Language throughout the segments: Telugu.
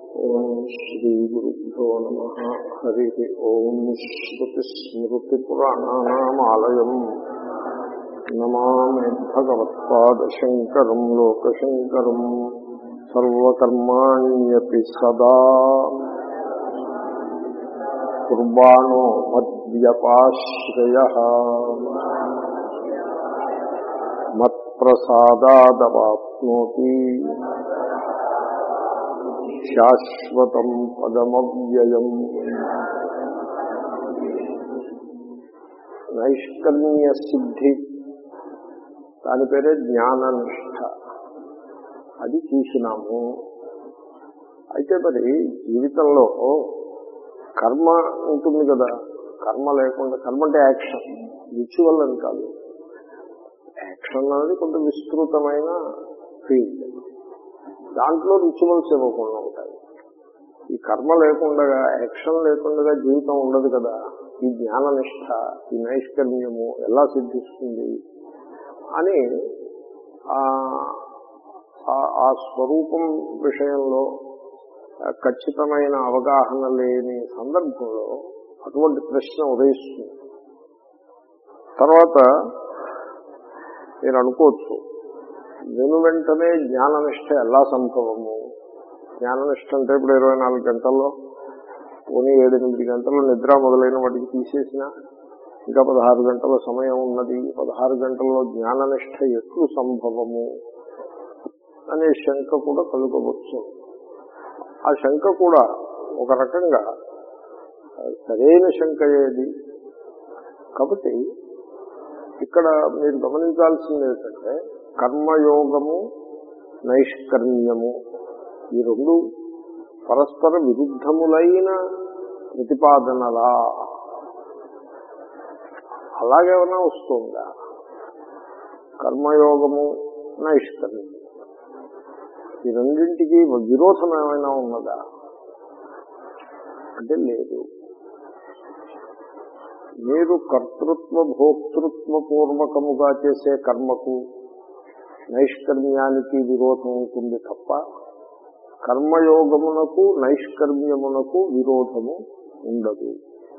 ఓం శ్రీ గురుభ్యో నమ హరి ఓం శ్రుతిస్మృతిపురాణానామాలయం నమామి భగవత్పాదశంకరం లోకశంకరం సర్వకర్మాణ్యపి సదా కుర్బాణో మద్వ్యపాశ్రయ మత్ప్రసాదాదవాప్నోతి శాశ్వతం పదమవ్యయం నైష్కర్మ్య సిద్ధి దాని పేరే జ్ఞాననిష్ట అది చూసినాము అయితే మరి జీవితంలో కర్మ ఉంటుంది కదా కర్మ లేకుండా కర్మ అంటే యాక్షన్ రిచువల్ అని కాదు యాక్షన్ అనేది కొంత విస్తృతమైన ఫీల్డ్ దాంట్లో రిచువల్స్ ఇవ్వకుండా ఉంటాయి ఈ కర్మ లేకుండా యాక్షన్ లేకుండా జీవితం ఉండదు కదా ఈ జ్ఞాననిష్ట ఈ నైష్కర్మ్యము ఎలా సిద్ధిస్తుంది అని ఆ స్వరూపం విషయంలో ఖచ్చితమైన అవగాహన లేని సందర్భంలో అటువంటి ప్రశ్న ఉదయిస్తుంది తర్వాత మీరు అనుకోవచ్చు వెను వెంటనే జ్ఞాననిష్ట ఎలా సంభవము జ్ఞాననిష్ట అంటే ఇప్పుడు ఇరవై నాలుగు గంటల్లో పోనీ ఏడెనిమిది గంటలు నిద్ర మొదలైన వాటికి తీసేసిన ఇంకా పదహారు గంటల సమయం ఉన్నది పదహారు గంటల్లో జ్ఞాననిష్ట ఎట్లు సంభవము అనే శంక కూడా కలుగవచ్చు ఆ శంక కూడా ఒక రకంగా సరైన శంక ఏది కాబట్టి ఇక్కడ మీరు గమనించాల్సింది ఏంటంటే కర్మయోగము నైష్కర్మ్యము ఈ రెండు పరస్పర విరుద్ధములైన ప్రతిపాదనలా అలాగేమైనా వస్తుందా కర్మయోగము నైష్కర్మ్యము ఈ రెండింటికి విరోధం ఏమైనా ఉన్నదా అంటే లేదు మీరు కర్తృత్వ భోక్తృత్వ పూర్వకముగా చేసే కర్మకు నైష్కర్మ్యానికి విరోధం ఉంటుంది తప్ప కర్మయోగమునకు నైష్కర్మ్యమునకు విరోధము ఉండదు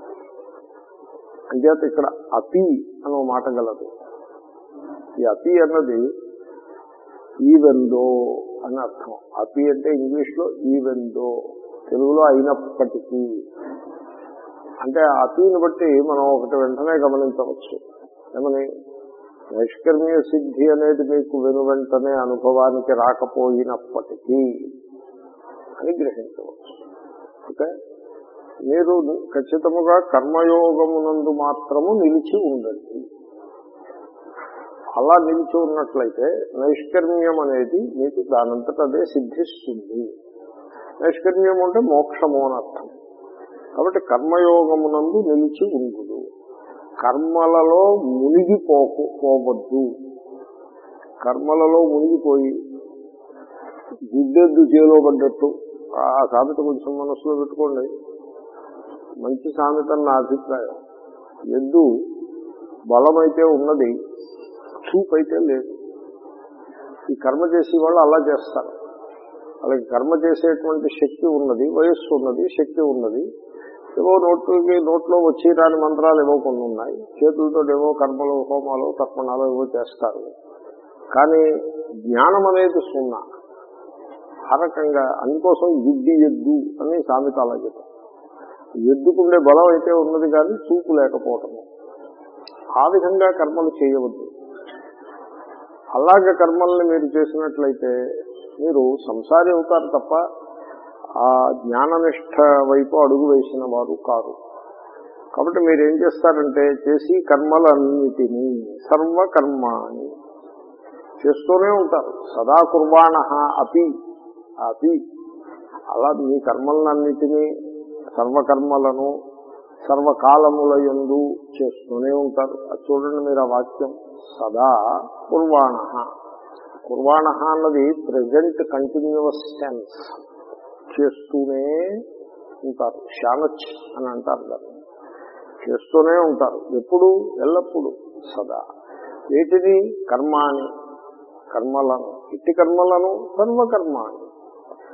అంచేత ఇక్కడ అపి అనో మాట గలదు ఈ అపి అన్నది ఈవెందో అని అర్థం అపి అంటే ఇంగ్లీష్ లో ఈవెందో తెలుగులో అయినప్పటికీ అంటే అతిని బట్టి మనం ఒకటి వెంటనే గమనించవచ్చు ఏమని నైష్కర్మ్య సిద్ధి అనేది మీకు వెను వెంటనే అనుభవానికి రాకపోయినప్పటికీ అని గ్రహించవచ్చు ఓకే మీరు ఖచ్చితముగా కర్మయోగమునందు మాత్రము నిలిచి ఉండండి అలా నిలిచి ఉన్నట్లయితే నైష్కర్మ్యం అనేది మీకు దానంతట అదే సిద్ధిస్తుంది నైష్కర్మ్యం అంటే మోక్షము అని అర్థం కాబట్టి కర్మయోగమునందు నిలిచి ఉండు కర్మలలో మునిగిపోకు పోవద్దు కర్మలలో మునిగిపోయి గుడ్డెద్దు చేలో పడ్డట్టు ఆ సామెత కొంచెం మనసులో పెట్టుకోండి మంచి సామెత నా అభిప్రాయం ఎద్దు బలమైతే ఉన్నది చూపు అయితే లేదు ఈ కర్మ చేసే వాళ్ళు అలా చేస్తారు వాళ్ళకి కర్మ చేసేటువంటి శక్తి ఉన్నది వయస్సు ఉన్నది శక్తి ఉన్నది ఏవో నోట్లోకి నోట్లో వచ్చి రాని మంత్రాలు ఏవో కొన్ని ఉన్నాయి చేతులతో ఏవో కర్మలు హోమాలు తర్పణాలు ఏవో చేస్తారు కానీ జ్ఞానం అనేది సున్నా ఆ రకంగా అందుకోసం గుడ్డి ఎద్దు అని సామెత అలా చెప్పారు ఎద్దుకుండే బలం అయితే ఉన్నది కానీ చూపు లేకపోవటము ఆ విధంగా కర్మలు చేయవద్దు అలాగే కర్మల్ని మీరు చేసినట్లయితే మీరు సంసారి అవుతారు తప్ప ఆ జ్ఞాననిష్ట వైపు అడుగు వేసిన వారు కారు కాబట్టి మీరు ఏం చేస్తారంటే చేసి కర్మలన్నిటినీ సర్వకర్మాని చేస్తూనే ఉంటారు సదా కుర్బాణ అపి అపి అలా మీ కర్మలన్నిటినీ సర్వకర్మలను సర్వకాలముల ఎందు చేస్తూనే ఉంటారు అది చూడండి మీరు ఆ వాక్యం సదా కుర్వాణ కుర్వాణ అన్నది ప్రజెంట్ కంటిన్యూస్ టెన్స్ చేస్తూనే ఉంటారు శానచ్ అని అంటారు దాన్ని చేస్తూనే ఉంటారు ఎప్పుడు ఎల్లప్పుడు సదా వీటిని కర్మాని కర్మలను ఇట్టి కర్మలను సర్వకర్మాని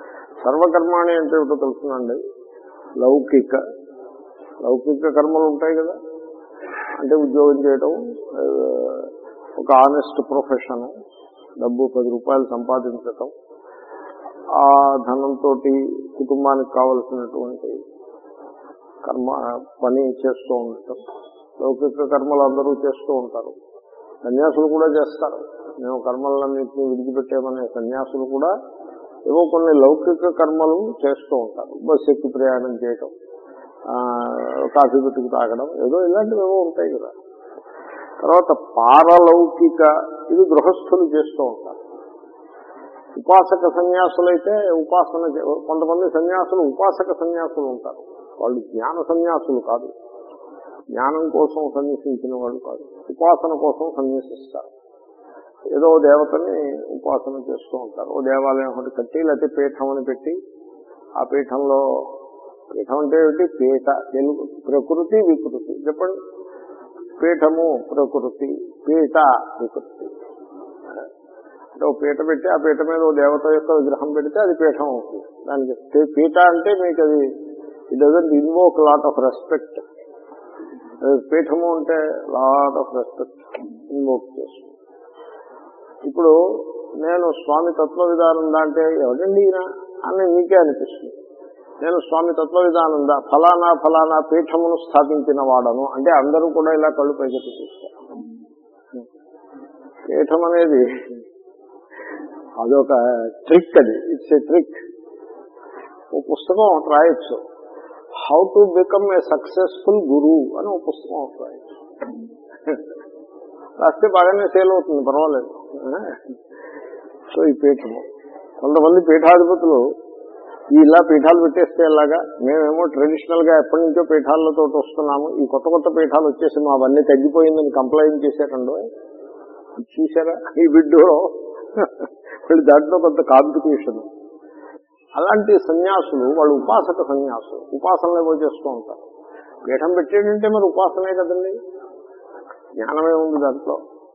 సర్వకర్మాణి అంటే ఏమిటో తెలుసునండి లౌకిక లౌకిక కర్మలు ఉంటాయి కదా అంటే ఉద్యోగం చేయటం ఆ, ఒక ఆనెస్ట్ ప్రొఫెషన్ డబ్బు పది రూపాయలు సంపాదించటం ఆ ధనంతో కుటుంబానికి కావలసినటువంటి కర్మ పని చేస్తూ ఉండటం లౌకిక కర్మలు అందరూ చేస్తూ ఉంటారు సన్యాసులు కూడా చేస్తారు మేము కర్మలన్నింటినీ విడిచిపెట్టామనే సన్యాసులు కూడా ఏవో కొన్ని లౌకిక కర్మలు చేస్తూ ఉంటారు బస్ ఎక్కి ప్రయాణం చేయటం ఆ, కాఫీ పెట్టుకు తాగడం ఏదో ఇలాంటివి ఏవో ఉంటాయి కదా తర్వాత పారలౌకిక ఇది గృహస్థులు చేస్తూ ఉంటారు ఉపాసక సన్యాసులైతే ఉపాసన చే- కొంతమంది సన్యాసులు ఉపాసక సన్యాసులు ఉంటారు వాళ్ళు జ్ఞాన సన్యాసులు కాదు జ్ఞానం కోసం సన్యసించిన వాళ్ళు కాదు ఉపాసన కోసం సన్యసిస్తారు ఏదో ఓ దేవతని ఉపాసన చేస్తూ ఉంటారు ఓ దేవాలయం ఒకటి కట్టి లేకపోతే పీఠం అని పెట్టి ఆ పీఠంలో పీఠం అంటే ఏమిటి పీఠ తెలుగు ప్రకృతి వికృతి చెప్పండి పీఠము ప్రకృతి పీఠ వికృతి అంటే ఓ పీట పెట్టి ఆ పీట మీద ఓ దేవత యొక్క విగ్రహం పెడితే అది పీఠం అవుతుంది దానికి పీ- పీఠ అంటే మీకు అది it doesn't invoke lot of respect పీఠము అంటే లాట్ ఆఫ్ రెస్పెక్ట్ ఇన్వోక్ చేస్తుంది ఇప్పుడు నేను స్వామి తత్వ విధానం అంటే ఎవడండి ఈయన అని మీకే అనిపిస్తుంది నేను స్వామి తత్వ విధానంద ఫలానా ఫలానా పీఠమును స్థాపించిన వాడను అంటే అందరూ కూడా ఇలా కళ్ళు పైకెత్తి చూస్తారు పీఠం అనేది అదొక ట్రిక్ అది ఇట్స్ ఏ ట్రిక్ ఓ పుస్తకం ఒకటి రాయొచ్చు how to become a successful guru అని ఒక పుస్తకం ఒకటి రాయొచ్చు రాస్తే బాగానే సేల్ అవుతుంది పర్వాలేదు సో ఈ పీఠము కొంతమంది పీఠాధిపతులు ఈ ఇలా పీఠాలు పెట్టేస్తే ఎలాగా మేమేమో ట్రెడిషనల్ గా ఎప్పటి నుంచో పీఠాలతో వస్తున్నాము ఈ కొత్త కొత్త పీఠాలు వచ్చేసి మా అవన్నీ తగ్గిపోయిందని కంప్లైంట్ చేశారండో చూసారా ఈ విడ్డూలో వీళ్ళు దాంట్లో కొంత కాంపిటీషన్ అలాంటి సన్యాసులు వాళ్ళు ఉపాసక సన్యాసులు ఉపాసనలు ఏవో చేస్తూ ఉంటారు పీఠం పెట్టేటంటే మరి ఉపాసనే కదండి జ్ఞానమే ఉంది దాంట్లో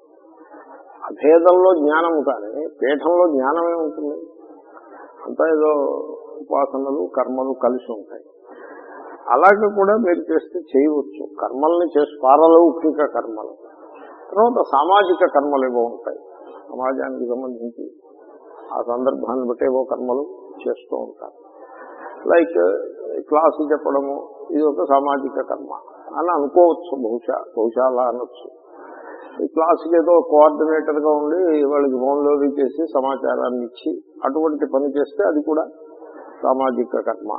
అభేదంలో జ్ఞానము కానీ పీఠంలో జ్ఞానమే ఉంటుంది అంతా ఏదో ఉపాసనలు కర్మలు కలిసి ఉంటాయి అలాగే కూడా మీరు చేస్తే చేయవచ్చు కర్మల్ని చేసి పారలౌకిక కర్మలు తర్వాత సామాజిక కర్మలు ఏవో ఉంటాయి సమాజానికి సంబంధించి ఆ సందర్భాన్ని బట్టి ఏవో కర్మలు చేస్తూ ఉంటారు లైక్ క్లాసు చెప్పడము ఇది ఒక సామాజిక కర్మ అని అనుకోవచ్చు బహుశా బహుశా అలా అనొచ్చు ఈ క్లాసుకి ఏదో కోఆర్డినేటర్ గా ఉండి వాళ్ళకి ఫోన్లో చేసి సమాచారాన్ని ఇచ్చి అటువంటి పని చేస్తే అది కూడా సామాజిక కర్మ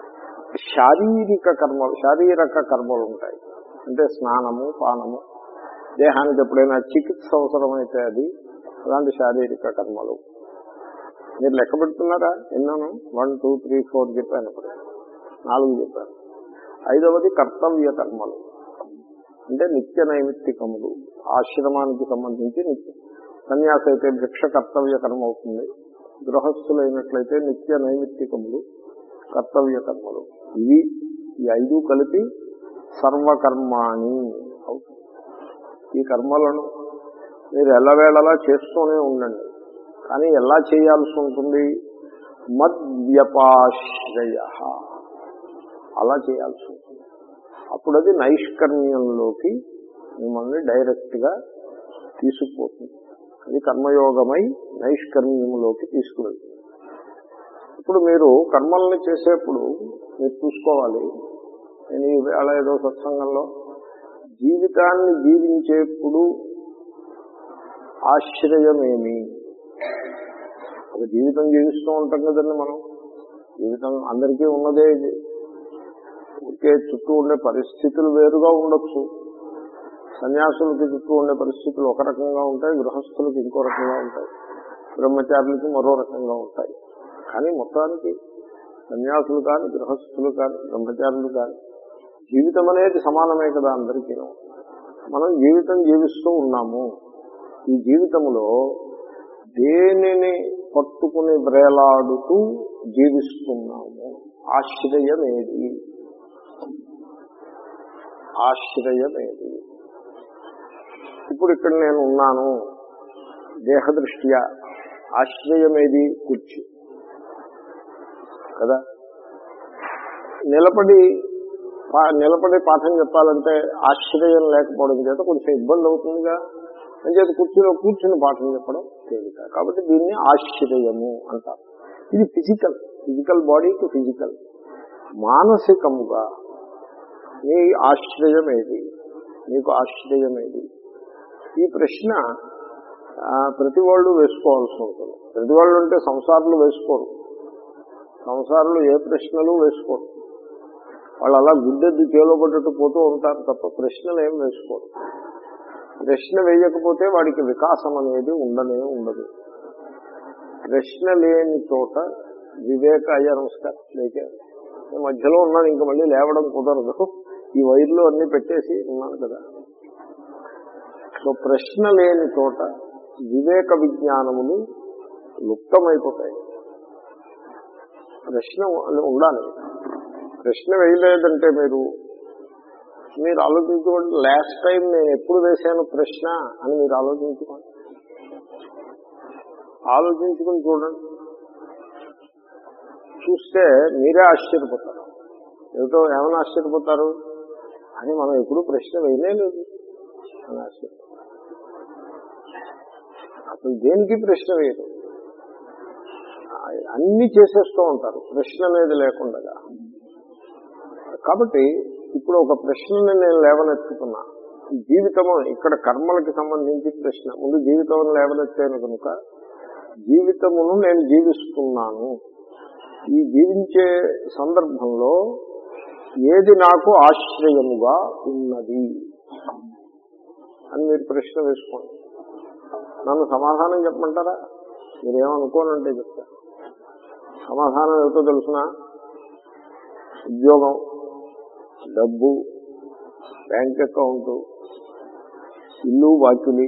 శారీరక కర్మలు శారీరక కర్మలు ఉంటాయి అంటే స్నానము పానము దేహానికి ఎప్పుడైనా చికిత్స అవసరమైతే అది అలాంటి శారీరక కర్మలు మీరు లెక్క పెడుతున్నారా ఎన్నాను వన్ టూ త్రీ ఫోర్ చెప్పాను ఇప్పుడు నాలుగు చెప్పాను ఐదవది కర్తవ్య కర్మలు అంటే నిత్య నైమిత్తికములు ఆశ్రమానికి సంబంధించి నిత్య సన్యాస అయితే భిక్ష కర్తవ్య కర్మ అవుతుంది గృహస్థులైనట్లయితే నిత్య నైమిత్తికములు కర్తవ్య కర్మలు ఇవి ఈ ఐదు కలిపి సర్వకర్మాణి అవుతుంది ఈ కర్మలను మీరు ఎల్లవేళలా చేస్తూనే ఉండండి కానీ ఎలా చేయాల్సి ఉంటుంది మద్వ్యపాశ్రయ అలా చేయాల్సి ఉంటుంది అప్పుడు అది నైష్కర్మ్యంలోకి మిమ్మల్ని డైరెక్ట్ గా తీసుకుపోతుంది అది కర్మయోగమై నైష్కర్మ్యంలోకి తీసుకువెళ్తుంది ఇప్పుడు మీరు కర్మల్ని చేసేప్పుడు మీరు చూసుకోవాలి నేను ఈ వేళ ఏదో సత్సంగంలో జీవితాన్ని జీవించేప్పుడు ఆశ్రయమేమి ఒక జీవితం జీవిస్తూ ఉంటాం కదండి మనం జీవితం అందరికీ ఉన్నదే ఇది ఒకే చుట్టూ ఉండే పరిస్థితులు వేరుగా ఉండొచ్చు సన్యాసులకి చుట్టూ ఉండే పరిస్థితులు ఒక రకంగా ఉంటాయి గృహస్థులకి ఇంకో రకంగా ఉంటాయి బ్రహ్మచారులకి మరో రకంగా ఉంటాయి కానీ మొత్తానికి సన్యాసులు కానీ గృహస్థులు కానీ బ్రహ్మచారులు కానీ జీవితం అనేది సమానమే కదా అందరికీ మనం జీవితం జీవిస్తూ ఉన్నాము ఈ జీవితంలో దేనిని పట్టుకుని వ్రేలాడుతూ జీవిస్తున్నాము ఆశ్రయమేది ఆశ్రయమేది ఇప్పుడు ఇక్కడ నేను ఉన్నాను దేహదృష్ట్యా ఆశ్రయమేది కుర్చీ కదా నిలబడి పా- నిలబడి పాఠం చెప్పాలంటే ఆశ్రయం లేకపోవడం చేత కొంచెం ఇబ్బంది అవుతుందిగా అంచేత కుర్చీలో కూర్చుని పాఠం చెప్పడం తేలిక కాబట్టి దీన్ని ఆశ్రయము అంటారు ఇది ఫిజికల్ ఫిజికల్ బాడీకి ఫిజికల్ మానసికముగా నీ ఆశ్రయం ఏది నీకు ఆశ్రయం ఏది ఈ ప్రశ్న ఆ, ప్రతి వాళ్ళు వేసుకోవాల్సి ఉంటుంది ప్రతి వాళ్ళు అంటే సంసారులు వేసుకోరు సంసారులు ఏ ప్రశ్నలు వేసుకోరు వాళ్ళు అలా గుడ్డెద్దు చేలో పడ్డట్టు పోతూ ఉంటారు తప్ప ప్రశ్నలు ఏం వేసుకోరు ప్రశ్న వేయకపోతే వాడికి వికాసం అనేది ఉండనే ఉండదు ప్రశ్న లేని చోట వివేక అయ్యా నమస్కారం లేచారు నేను మధ్యలో ఉన్నాను ఇంకా మళ్ళీ లేవడం కుదరదు ఈ వైర్లు అన్ని పెట్టేసి ఉన్నాను కదా సో ప్రశ్న లేని చోట వివేక విజ్ఞానములు లుప్తమైపోతాయి ప్రశ్న ఉండాలి ప్రశ్న వేయలేదంటే మీరు మీరు ఆలోచించుకోండి లాస్ట్ టైం నేను ఎప్పుడు వేశాను ప్రశ్న అని మీరు ఆలోచించుకోండి ఆలోచించుకుని చూడండి చూస్తే మీరే ఆశ్చర్యపోతారు ఏమిటో ఏమైనా ఆశ్చర్యపోతారు అని మనం ఎప్పుడు ప్రశ్న వేయలే లేదు అని ఆశ్చర్యం అసలు దేనికి ప్రశ్న వేయరు అన్ని చేసేస్తూ ఉంటారు ప్రశ్న అనేది లేకుండా కాబట్టి ఇప్పుడు ఒక ప్రశ్నని నేను లేవనెత్తుతున్నా ఈ జీవితము ఇక్కడ కర్మలకి సంబంధించి ప్రశ్న ముందు జీవితం లేవనెత్తాను కనుక జీవితమును నేను జీవిస్తున్నాను ఈ జీవించే సందర్భంలో ఏది నాకు ఆశ్రయముగా ఉన్నది అని మీరు ప్రశ్న వేసుకోండి నన్ను సమాధానం చెప్పమంటారా మీరేమనుకోనంటే చెప్తా సమాధానం ఏమిటో తెలుసిన ఉద్యోగం డబ్బు బ్యాంక్ అకౌంట్ ఇల్లు వాకిలి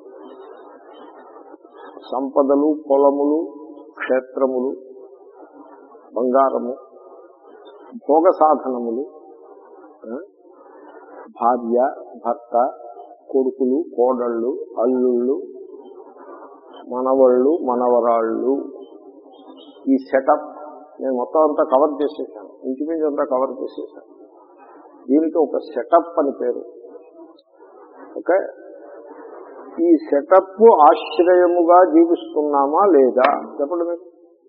సంపదలు పొలములు క్షేత్రములు బంగారము భోగ సాధనములు ఆ, భార్య భర్త కొడుకులు కోడళ్ళు అల్లుళ్ళు మనవళ్ళు మనవరాళ్ళు ఈ సెటప్ నేను మొత్తం అంతా కవర్ చేసేసాను ఇంచుమించు అంతా కవర్ చేసేసాను దీనికి ఒక సెటప్ అని పేరు ఓకే ఈ సెటప్ ఆశ్రయముగా జీవిస్తున్నామా లేదా చెప్పండి మీరు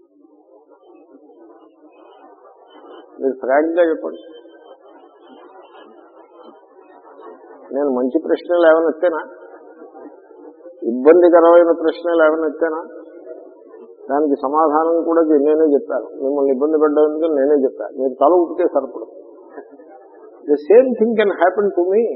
మీరు ఫ్రాంక్ గా చెప్పండి నేను మంచి ప్రశ్నలు ఏమైనా ఎత్తానా ఇబ్బందికరమైన ప్రశ్నలు ఏమైనా ఎత్తానా దానికి సమాధానం కూడా ది- నేనే చెప్పాను మిమ్మల్ని ఇబ్బంది పెట్టడానికి నేనే చెప్పాను మీరు తల ఊపితే సరిపడు the same thing can happen to me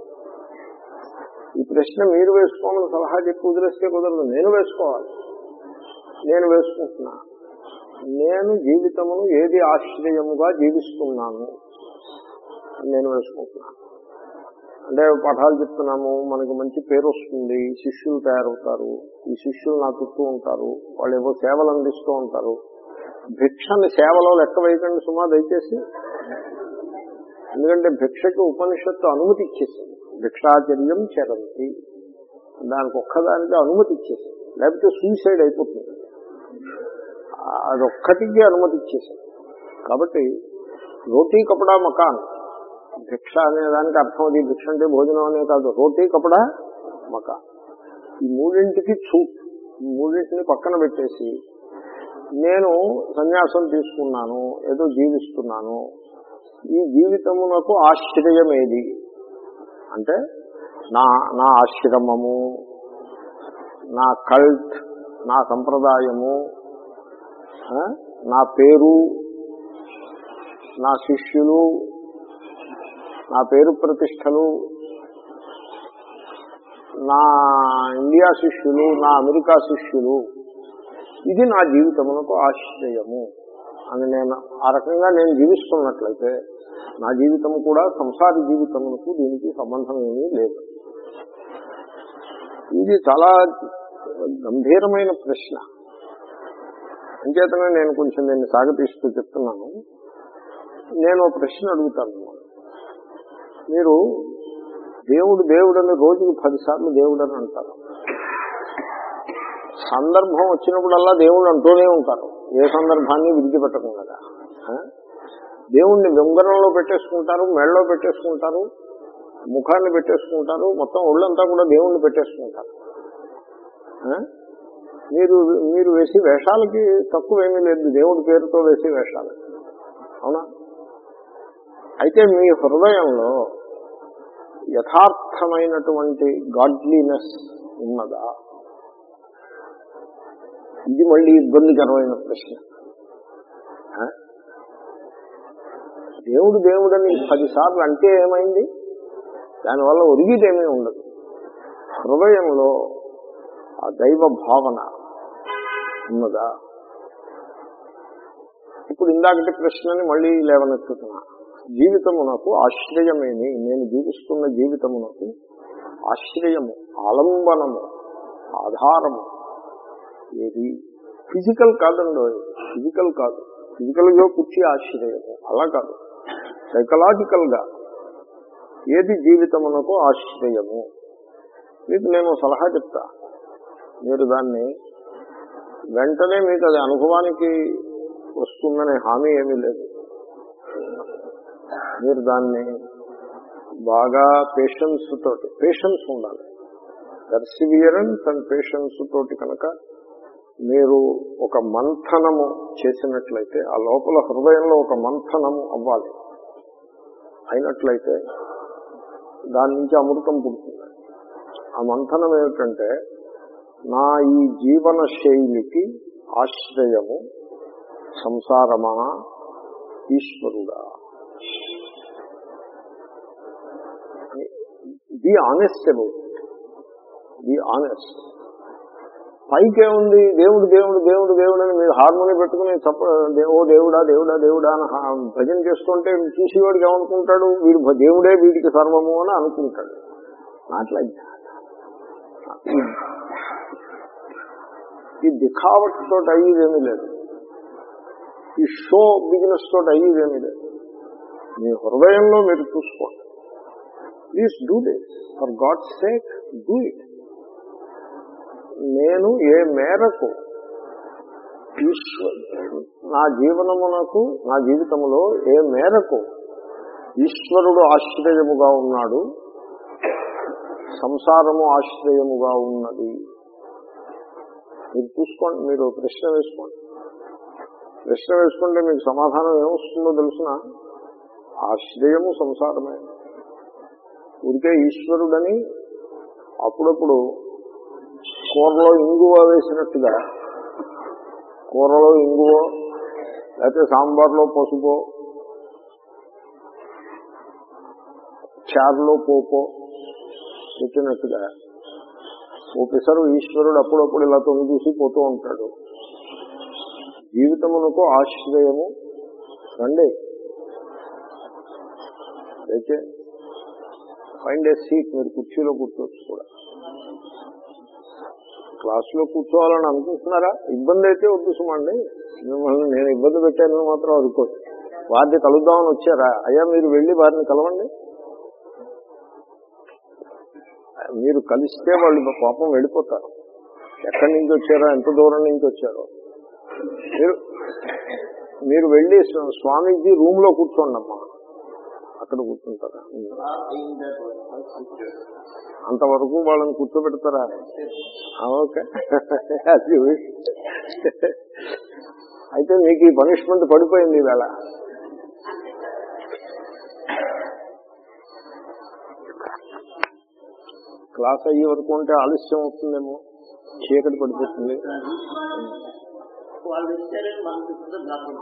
ఈ ప్రశ్న మీరు వేసుకోమని సలహా చెప్పి కుదిరేస్తే కుదరదు నేను వేసుకోవాలి నేను వేసుకుంటున్నా నేను జీవితమును ఏది ఆశ్రయముగా జీవిస్తున్నాను అని నేను వేసుకుంటున్నాను అంటే పాఠాలు చెప్తున్నాము మనకి మంచి పేరు వస్తుంది శిష్యులు తయారవుతారు ఈ శిష్యులు నా చుట్టూ ఉంటారు వాళ్ళు ఏవో సేవలు అందిస్తూ ఉంటారు భిక్షని సేవలో లెక్క వేయకండి సుమా దయచేసి ఎందుకంటే భిక్షకి ఉపనిషత్తు అనుమతి ఇచ్చేసింది భిక్షాచర్యం చరంతి దానికి ఒక్కదానికి అనుమతి ఇచ్చేసింది లేకపోతే సూసైడ్ అయిపోతుంది అదొక్కటికి అనుమతి ఇచ్చేసింది కాబట్టి రోటీ కపడా మకాన్ భిక్ష అనే దానికి అర్థం అది భిక్ష అంటే భోజనం అనే కాదు రోటీ కపడా మకాన్ ఈ మూడింటికి చూప్ ఈ మూడింటిని పక్కన పెట్టేసి నేను సన్యాసం తీసుకున్నాను ఏదో జీవిస్తున్నాను ఈ జీవితమునకు ఆశ్రయం ఏది అంటే నా నా ఆశ్రమము నా కల్ట్ నా సంప్రదాయము ఆ, నా పేరు నా శిష్యులు నా పేరు ప్రతిష్టలు నా ఇండియా శిష్యులు నా అమెరికా శిష్యులు ఇది నా జీవితమునకు ఆశ్రయము అని నేను ఆ రకంగా నేను జీవిస్తున్నట్లయితే నా జీవితం కూడా సంసార జీవితమునకు దీనికి సంబంధం ఏమీ లేదు ఇది చాలా గంభీరమైన ప్రశ్న అంచేతనే నేను కొంచెం దీన్ని సాగతీస్తూ చెప్తున్నాను నేను ఒక ప్రశ్న అడుగుతాను మిమ్మల్ని. మీరు దేవుడు దేవుడని రోజుకి పదిసార్లు దేవుడు అని అంటారు సందర్భం వచ్చినప్పుడల్లా దేవుడు అంటూనే ఉంటారు ఏ సందర్భాన్ని విడిచిపెట్టకుండా ఆ? దేవుణ్ణి ఉంగరంలో పెట్టేసుకుంటారు మెడలో పెట్టేసుకుంటారు ముఖాన్ని పెట్టేసుకుంటారు మొత్తం ఒళ్ళంతా కూడా దేవుణ్ణి పెట్టేసుకుంటారు ఆ? మీరు మీరు వేసి వేషాలకి తక్కువేమీ లేదు దేవుడి పేరుతో వేసి వేషాలు అవునా అయితే మీ హృదయంలో యథార్థమైనటువంటి గాడ్లీనెస్ ఉన్నదా ఇది మళ్ళీ ఇబ్బందికరమైన ప్రశ్న ఆ? దేవుడు దేవుడని పదిసార్లు అంటే ఏమైంది దానివల్ల ఒరిగిదేమీ ఉండదు హృదయంలో ఆ దైవ భావన ఉన్నదా ఇప్పుడు ఇందాకటి ప్రశ్నని మళ్ళీ లేవనెత్తుతున్నా జీవితమునకు ఆశ్రయమేమి నేను జీవిస్తున్న జీవితమునకు ఆశ్రయము ఆలంబనము ఆధారము ఏది ఫిజికల్ కాదండి ఫిజికల్ కాదు ఫిజికల్ గా కూర్చి ఆశ్రయము అలా కాదు సైకలాజికల్ గా ఏది జీవితమునకు ఆశ్రయము మీకు నేను సలహా చెప్తా మీరు దాన్ని వెంటనే మీకు అది అనుభవానికి వస్తుందనే హామీ ఏమీ లేదు మీరు దాన్ని బాగా పేషెన్స్ తోటి పేషెన్స్ ఉండాలి పర్సివియరెన్స్ అండ్ పేషెన్స్ తోటి కనుక మీరు ఒక మంథనము చేసినట్లయితే ఆ లోపల హృదయంలో ఒక మంథనము అవ్వాలి అయినట్లయితే దాని నుంచి అమృతం పుడుతుంది ఆ మంథనం ఏమిటంటే నా ఈ జీవన శైలికి ఆశ్రయము సంసారమా ఈశ్వరుడా be honest about be honest పైకేముంది దేవుడు దేవుడు దేవుడు దేవుడు అని మీరు హార్మోని పెట్టుకుని చప్ప ఓ దేవుడా దేవుడా దేవుడా అని హా- భజన చేస్తుంటే చూసేవాడికి ఏమనుకుంటాడు వీడు భ- దేవుడే వీడికి సర్వము అని అనుకుంటాడు అట్లా ఈ దిఖావట్ తోటి అయ్యేదేమీ లేదు ఈ షో బిజినెస్ తోటి అయ్యేదేమీ లేదు మీ హృదయంలో మీరు చూసుకోండి please do this for God sake do it నేను ఏ మేరకు ఈశ్వర్ నా జీవనమునకు నా జీవితములో ఏ మేరకు ఈశ్వరుడు ఆశ్రయముగా ఉన్నాడు సంసారము ఆశ్రయముగా ఉన్నది మీరు చూసుకోండి మీరు ప్రశ్న వేసుకోండి ప్రశ్న వేసుకుంటే మీకు సమాధానం ఏమొస్తుందో తెలుసిన ఆశ్రయము సంసారమే ఊరికే ఈశ్వరుడని అప్పుడప్పుడు కూరలో ఇంగువ వేసినట్టుగా కూరలో ఇంగువ లేకపోతే సాంబార్లో పసుపు చారులో పోపో పెట్టినట్టుగా ఓ పిసరు ఈశ్వరుడు అప్పుడప్పుడు ఇలా తొంగి చూసి పోతూ ఉంటాడు జీవితమునకు ఆశ్రయము రండి అయితే ఫైండ్ ఏ సీట్ మీరు కుర్చీలో కూర్చోవచ్చు కూడా క్లాసులో కూర్చోవాలని అనుకుంటున్నారా ఇబ్బంది అయితే వద్దు సుమండి మిమ్మల్ని నేను ఇబ్బంది పెట్టానని మాత్రం అనుకోదు వారిని కలుద్దామని వచ్చారా అయ్యా మీరు వెళ్ళి వారిని కలవండి మీరు కలిస్తే వాళ్ళు పాపం వెళ్ళిపోతారు ఎక్కడి నుంచి వచ్చారో ఎంత దూరం నుంచి వచ్చారో మీరు మీరు వెళ్ళి స్వ- స్వామీజీ రూమ్ లో కూర్చోండి అమ్మా అక్కడ కూర్చుంటారా అంతవరకు వాళ్ళని కూర్చోబెడతారా ఆ, ఓకే As you wish. అయితే మీకు ఈ పనిష్మెంట్ పడిపోయింది ఈవేళ క్లాస్ అయ్యే వరకు ఉంటే ఆలస్యం అవుతుందేమో చీకటి పడిపోతుంది వాళ్ళు ఇస్తారని మనం తీసుకుంటే నాకు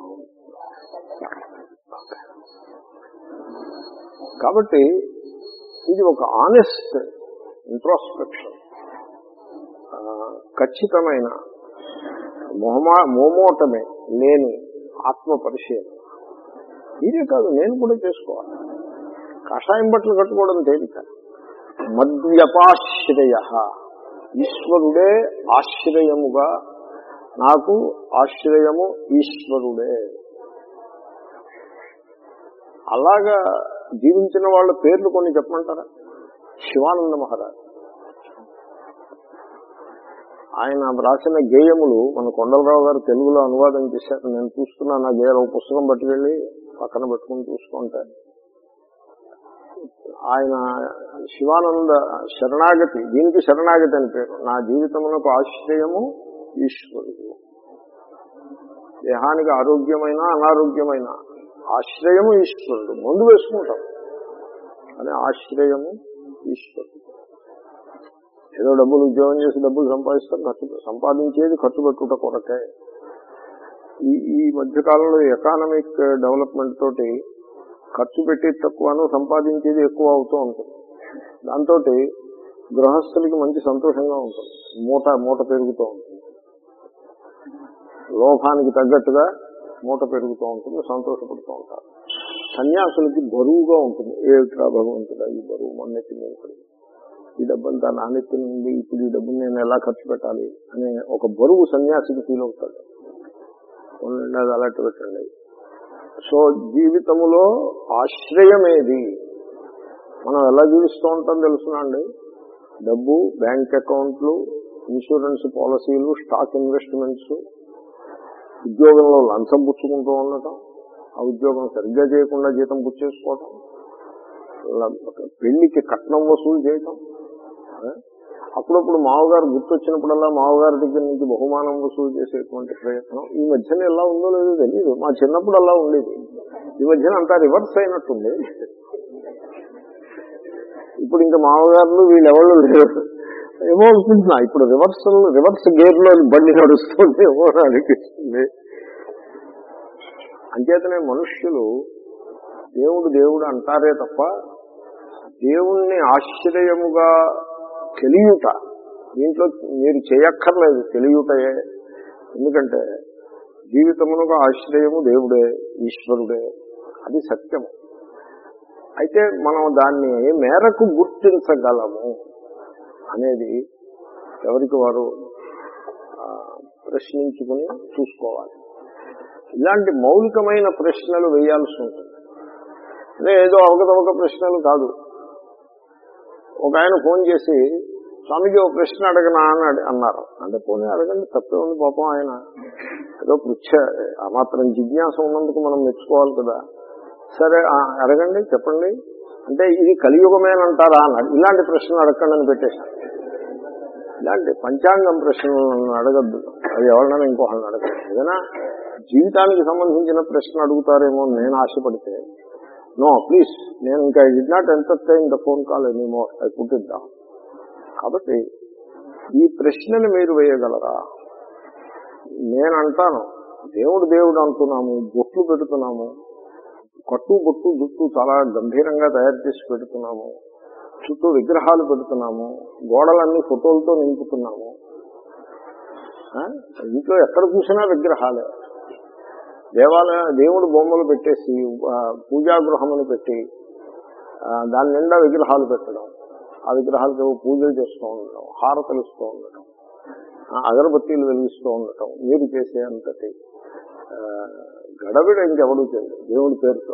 కాబట్టి ఇది ఒక ఆనెస్ట్ ఇంట్రోస్పెక్షన్ ఖచ్చితమైన మొహమా మోమోటమే లేని ఆత్మ పరిశీలన మీరే కాదు నేను కూడా చేసుకోవాలి కషాయం బట్టలు కట్టుకోవడం తేలిక మద్వ్యపాశ్రయ ఈశ్వరుడే ఆశ్రయముగా నాకు ఆశ్రయము ఈశ్వరుడే అలాగా జీవించిన వాళ్ళ పేర్లు కొన్ని చెప్పమంటారా శివానంద మహారాజ్ ఆయన రాసిన గేయములు మన కొండలరావు గారు తెలుగులో అనువాదం చేశారు నేను చూస్తున్నాను ఆ గేయం ఒక పుస్తకం పట్టుకెళ్ళి పక్కన పెట్టుకుని చూసుకుంటే ఆయన శివానంద శరణాగతి దీనికి శరణాగతి అని పేరు నా జీవితమునకు ఆశ్రయము ఈశ్వరుడు దేహానికి ఆరోగ్యమైన అనారోగ్యమైన ఆశ్రయము ఈశ్వరుడు ముందు వేసుకుంటాం అని ఆశ్రయము ఈశ్వరుడు ఏదో డబ్బులు ఉద్యోగం చేసి డబ్బులు సంపాదిస్తాం ఖర్చు సంపాదించేది ఖర్చు పెట్టుట కొరకే ఈ ఈ మధ్యకాలంలో ఎకానమిక్ డెవలప్మెంట్ తోటి ఖర్చు పెట్టేది తక్కువను సంపాదించేది ఎక్కువ అవుతూ ఉంటుంది దాంతో గృహస్థులకి మంచి సంతోషంగా ఉంటుంది మూట మూట పెరుగుతూ ఉంటుంది లోభానికి తగ్గట్టుగా మూట పెరుగుతూ ఉంటుంది సంతోషపడుతూ ఉంటారు సన్యాసులకి బరువుగా ఉంటుంది ఏమిట్రా భగవంతుడా ఈ బరువు మొన్నెత్తి మీద పడింది. ఈ డబ్బంతా నానెత్తి నుండి ఇప్పుడు ఈ డబ్బుని నేను ఎలా ఖర్చు పెట్టాలి అనే ఒక బరువు సన్యాసికి ఫీల్ అవుతాడు ఉండండి అది అలాంటి పెట్టండి సో జీవితములో ఆశ్రయమేది మనం ఎలా జీవిస్తూ ఉంటాం తెలుసునండి డబ్బు బ్యాంక్ అకౌంట్లు ఇన్సూరెన్స్ పాలసీలు స్టాక్ ఇన్వెస్ట్మెంట్స్ ఉద్యోగంలో లంచం పుచ్చుకుంటూ ఉండటం ఆ ఉద్యోగం సరిగ్గా చేయకుండా జీతం పుచ్చేసుకోవటం ల- పెళ్లికి కట్నం వసూలు చేయటం ఆ? అప్పుడప్పుడు మామగారు గుర్తొచ్చినప్పుడల్లా మామగారి దగ్గర నుంచి బహుమానం వసూలు చేసేటువంటి ప్రయత్నం ఈ మధ్యన ఎలా ఉందో లేదో తెలియదు మా చిన్నప్పుడు అలా ఉండేది ఈ మధ్యన అంతా రివర్స్ అయినట్టుంది ఇప్పుడు ఇంకా మామగారులు వీళ్ళెవళ్ళు లేరు ఏమో అనుకుంటున్నా ఇప్పుడు రివర్సల్ రివర్స్ గేర్ లో బండి నడుస్తుంది ఏమో అని అనిపిస్తుంది అంచేతనే మనుష్యులు దేవుడు దేవుడు అంటారే తప్ప దేవుణ్ణి ఆశ్రయముగా తెలియట దీంట్లో మీరు చేయక్కర్లేదు తెలియటయే ఎందుకంటే జీవితమునకు ఆశ్రయము దేవుడే ఈశ్వరుడే అది సత్యము అయితే మనం దాన్ని ఏ మేరకు గుర్తించగలము అనేది ఎవరికి వారు ఆ, ప్రశ్నించుకుని చూసుకోవాలి ఇలాంటి మౌలికమైన ప్రశ్నలు వేయాల్సి ఉంటుంది అంటే ఏదో అవకతవక ప్రశ్నలు కాదు ఒక ఆయన ఫోన్ చేసి స్వామికి ఒక ప్రశ్న అడగనా అని అడి- అన్నారు అంటే పోనీ అడగండి తప్పే ఉంది పాపం ఆయన ఏదో పృచ్ఛ ఆ మాత్రం జిజ్ఞాస ఉన్నందుకు మనం మెచ్చుకోవాలి కదా సరే ఆ, అడగండి చెప్పండి అంటే ఇది కలియుగమేనంటారా అన్నాడు ఇలాంటి ప్రశ్నలు అడగండి అని పెట్టేశాను ఇలాంటి పంచాంగం ప్రశ్నలను అడగద్దు అది ఎవరినైనా ఇంకోళ్ళని అడగదు ఏదైనా జీవితానికి సంబంధించిన ప్రశ్న అడుగుతారేమో అని నేను ఆశపడితే నో ప్లీజ్ నేను ఇంకా I D not entertain the phone call anymore I put it down కాబట్టి ఈ ప్రశ్నలు మీరు వేయగలరా నేను అంటాను దేవుడు దేవుడు అంటున్నాము బొట్లు పెడుతున్నాము కట్టు బొట్టు జుట్టు చాలా గంభీరంగా తయారు చేసి పెడుతున్నాము చుట్టూ విగ్రహాలు పెడుతున్నాము గోడలన్నీ ఫోటోలతో నింపుతున్నాము ఆ? ఇంట్లో ఎక్కడ చూసినా విగ్రహాలే దేవాలయ దేవుడు బొమ్మలు పెట్టేసి ఆ, పూజాగృహం అని పెట్టి ఆ, దాని నిండా విగ్రహాలు పెట్టడం ఆ విగ్రహాలకు ఏవో పూజలు చేస్తూ ఉండటం హారతలు ఇస్తూ ఉండటం ఆ, అగరబత్తీలు వెలిగిస్తూ ఉండటం మీరు చేసే అంతటి ఆ, గడబిడ ఇంకెవడూ చేయదు దేవుడి పేరుతో